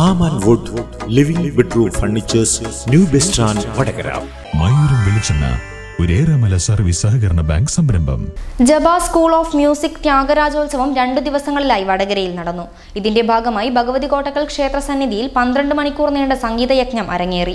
പാമാൻ wood living bedroom furnitures new bus stand Vadakara മയൂരം വെളിച്ചെണ്ണ ഒരേറെമല സർവീസ് സഹകരണ ബാങ്ക് സംരംഭം ജബ സ്കൂൾ ഓഫ് മ്യൂസിക് ത്യാഗരാജോത്സവം രണ്ടു ദിവസങ്ങളിലായി വടകരയിൽ നടന്നു ഇതിന്റെ ഭാഗമായി ഭഗവതി കോട്ടക്കൽ ക്ഷേത്ര സന്നിധിയിൽ പന്ത്രണ്ട് മണിക്കൂർ നീണ്ട സംഗീതയജ്ഞം അരങ്ങേറി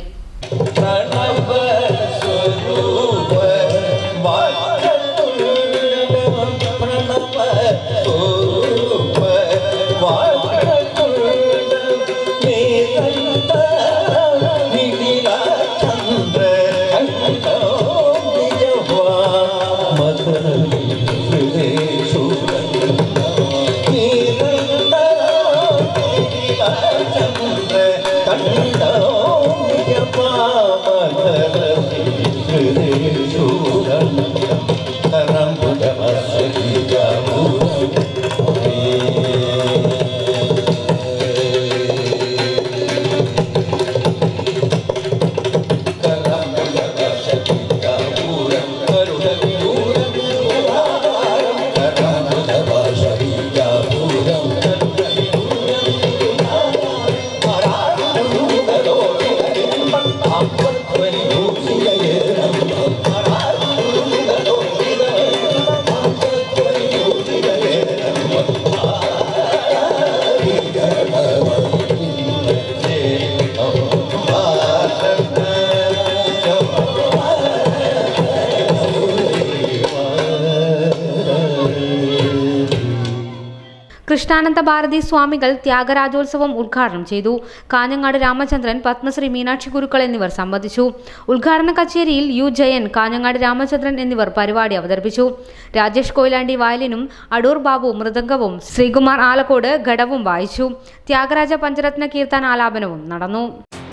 കൃഷ്ണാനന്ദ ഭാരതി സ്വാമികൾ ത്യാഗരാജോത്സവം ഉദ്ഘാടനം ചെയ്തു കാഞ്ഞങ്ങാട് രാമചന്ദ്രൻ പത്മശ്രീ മീനാക്ഷി ഗുരുക്കൾ എന്നിവർ സംബന്ധിച്ചു ഉദ്ഘാടന കച്ചേരിയിൽ യു ജയൻ കാഞ്ഞങ്ങാട് രാമചന്ദ്രൻ എന്നിവർ പരിപാടി അവതരിപ്പിച്ചു രാജേഷ് കൊയിലാണ്ടി വയലിനും അടൂർ ബാബു മൃദംഗവും ശ്രീകുമാർ ആലക്കോട് ഘടവും വായിച്ചു ത്യാഗരാജ പഞ്ചരത്ന കീർത്തന ആലാപനവും നടന്നു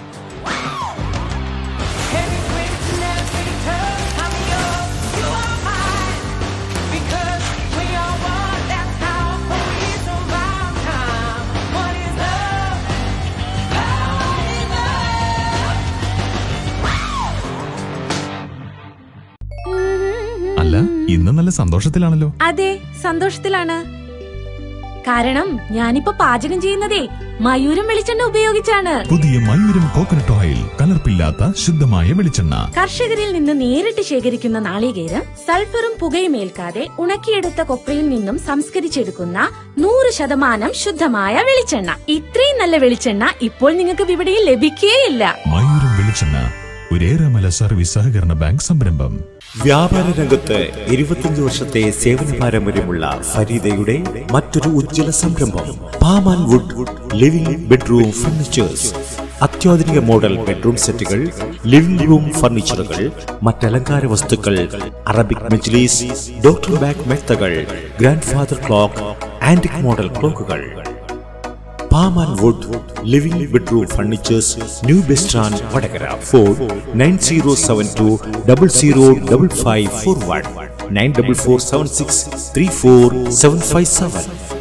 അല്ല ഇന്ന് നല്ല സന്തോഷത്തിലാണല്ലോ അതെ സന്തോഷത്തിലാണ് കാരണം ഞാനിപ്പോ പാചകം ചെയ്യുന്നതേ മയൂരം വെളിച്ചെണ്ണ ഉപയോഗിച്ചാണ് പുതിയ മയൂരം കോക്കനട്ട് ഓയിൽ കലർപ്പില്ലാത്ത ശുദ്ധമായ വെളിച്ചെണ്ണ കർഷകരിൽ നിന്ന് നേരിട്ട് ശേഖരിക്കുന്ന നാളികേരം സൾഫറും പുകയും ഏൽക്കാതെ ഉണക്കിയെടുത്ത കൊപ്രയിൽ നിന്നും സംസ്കരിച്ചെടുക്കുന്ന നൂറ് ശതമാനം ശുദ്ധമായ വെളിച്ചെണ്ണ ഇത്രയും നല്ല വെളിച്ചെണ്ണ ഇപ്പോൾ നിങ്ങൾക്ക് വിപണിയിൽ ലഭിക്കുകയില്ല മയൂരം വെളിച്ചെണ്ണ ഒരേറെമല സർവീസ് സഹകരണ ബാങ്ക് സംരംഭം വ്യാപാര രംഗത്ത് ഇരുപത്തിയഞ്ച് വർഷത്തെ സേവന പാരമ്പര്യമുള്ള ഫരീദയുടെ മറ്റൊരു ഉജ്ജ്വല സംരംഭം പാമാൻ വുഡ് ലിവിംഗ് ബെഡ്റൂം ഫർണിച്ചേഴ്സ് അത്യാധുനിക മോഡൽ ബെഡ്റൂം സെറ്റുകൾ ലിവിംഗ് റൂം ഫർണിച്ചറുകൾ മറ്റലങ്കാര വസ്തുക്കൾ അറബിക് മെജ്ലീസ് ഡോക്ടർ ബാഗ് മെത്തകൾ grand father clock antique model ക്ലോക്കുകൾ പാമാൻ wood living bedroom furnitures new bus stand Vadakara four nine zero seven two double zero double five four one nine double four seven six three four seven five seven